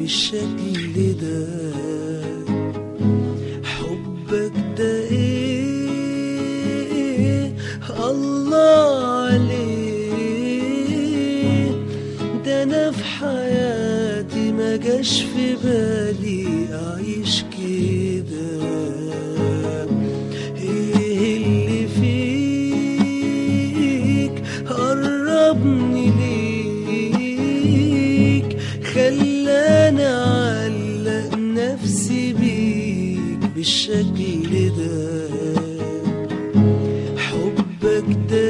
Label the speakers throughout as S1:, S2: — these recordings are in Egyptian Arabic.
S1: بالشكل ده حبك ده ايه الله عليه ده انا في حياتي ما جاش في بالي اعيش كده ايه اللي فيك قربني ليك خلاني اعلق نفسي بيك بالشكل ده حبك ده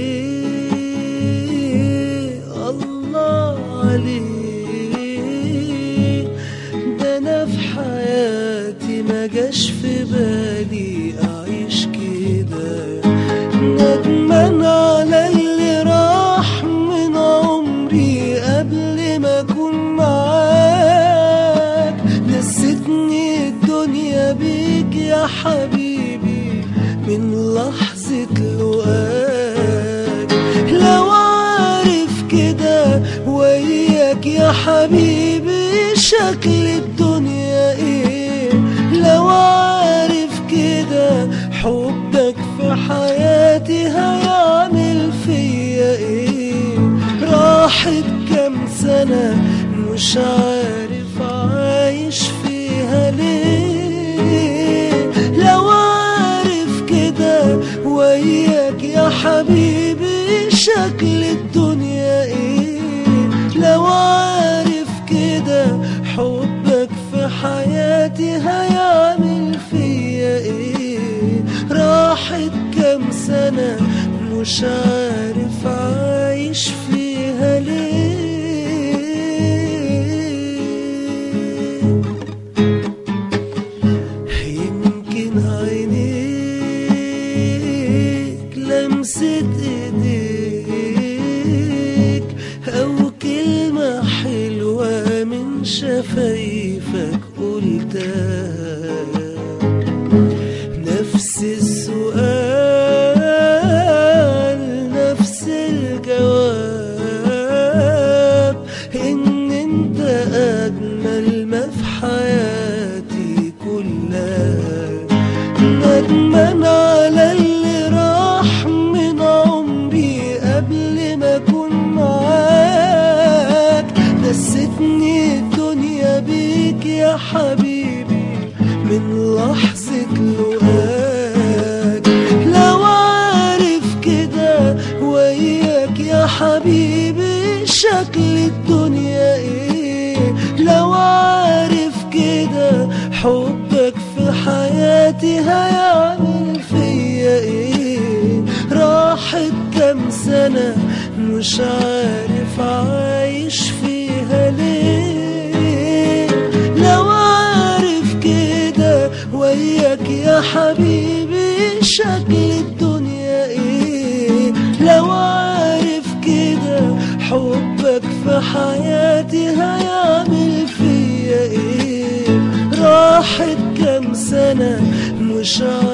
S1: ايه الله عليه ده انا في حياتي ما جاش في بالي اعيش كده ندمان على اللي راح من عمري قبل ما اكون معاك نسيتني الدنيا بيك يا حبيبي من لحظة لقاك لو عارف كده وياك يا حبيبي شكل الدنيا ايه لو عارف كده حبك في حياتي هيعمل فيا ايه راحت كام سنة مش عارف عايش فيها ليه لو عارف كده وياك يا حبيبي شكل الدنيا ايه لو عارف كده حبك في حياتي هيعمل فيا ايه راحت كام سنة مش عارف عايش فيها ليه يمكن عينيك لمسة ايديك او كلمة حلوة من شفايفك قلتها نفس السؤال نفس الجواب ان انت اجمل ما في حياتي كلها ندمان على اللي راح من عمري قبل ما اكون معاك نسيتني الدنيا بيك يا حبيبي من لحظة لقاك لو عارف كده وياك يا حبيبي شكل الدنيا ايه لو عارف كده حبك في حياتي هيعمل فيا ايه راحت كام سنة مش عارف عايش فيها ليه لو عارف كده وياك يا حبيبي شكل الدنيا ايه لو عارف كده حبك في حياتي هيعمل فيا ايه راحت كام سنة مش عارف